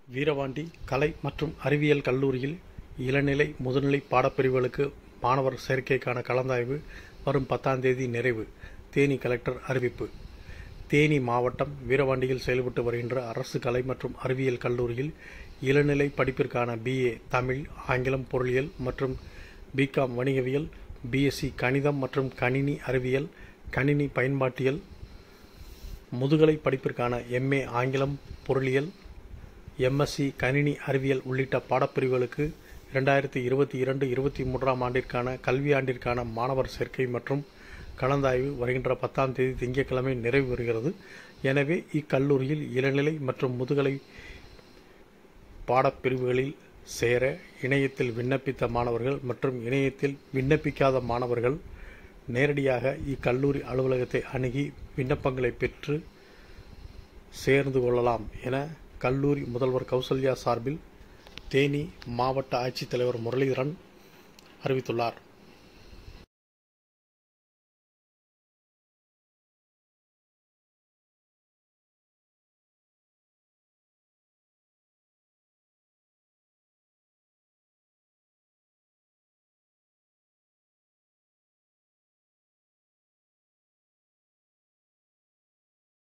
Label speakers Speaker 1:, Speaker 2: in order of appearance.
Speaker 1: வீரபாண்டி கலை மற்றும் அறிவியல் கல்லூரியில் இளநிலை முதுநிலை பாடப்பிரிவுகளுக்கு மாணவர் சேர்க்கைக்கான கலந்தாய்வு வரும் பத்தாம் தேதி நிறைவு தேனி கலெக்டர் அறிவிப்பு தேனி மாவட்டம் வீரபாண்டியில் செயல்பட்டு வருகின்ற அரசு கலை மற்றும் அறிவியல் கல்லூரியில் இளநிலை படிப்பிற்கான பிஏ தமிழ் ஆங்கிலம் பொருளியல் மற்றும் பிகாம் வணிகவியல் பிஎஸ்சி கணிதம் மற்றும் கணினி அறிவியல் கணினி பயன்பாட்டியல் முதுகலை படிப்பிற்கான எம்ஏ ஆங்கிலம் பொருளியல் எம்எஸ்சி கணினி அறிவியல் உள்ளிட்ட பாடப்பிரிவுகளுக்கு இரண்டாயிரத்தி இருபத்தி இரண்டு இருபத்தி மூன்றாம் ஆண்டிற்கான கல்வியாண்டிற்கான மாணவர் சேர்க்கை மற்றும் கலந்தாய்வு வருகின்ற பத்தாம் தேதி திங்கட்கிழமை நிறைவு பெறுகிறது எனவே இக்கல்லூரியில் இளநிலை மற்றும் முதுகலை பாடப்பிரிவுகளில் சேர இணையத்தில் விண்ணப்பித்த மாணவர்கள் மற்றும் இணையத்தில் விண்ணப்பிக்காத மாணவர்கள் நேரடியாக இக்கல்லூரி அலுவலகத்தை அணுகி விண்ணப்பங்களை பெற்று சேர்ந்து கொள்ளலாம் என கல்லூரி முதல்வர் கௌசல்யா சார்பில் தேனி மாவட்ட ஆட்சித்தலைவர் முரளிதரன் அறிவித்துள்ளார்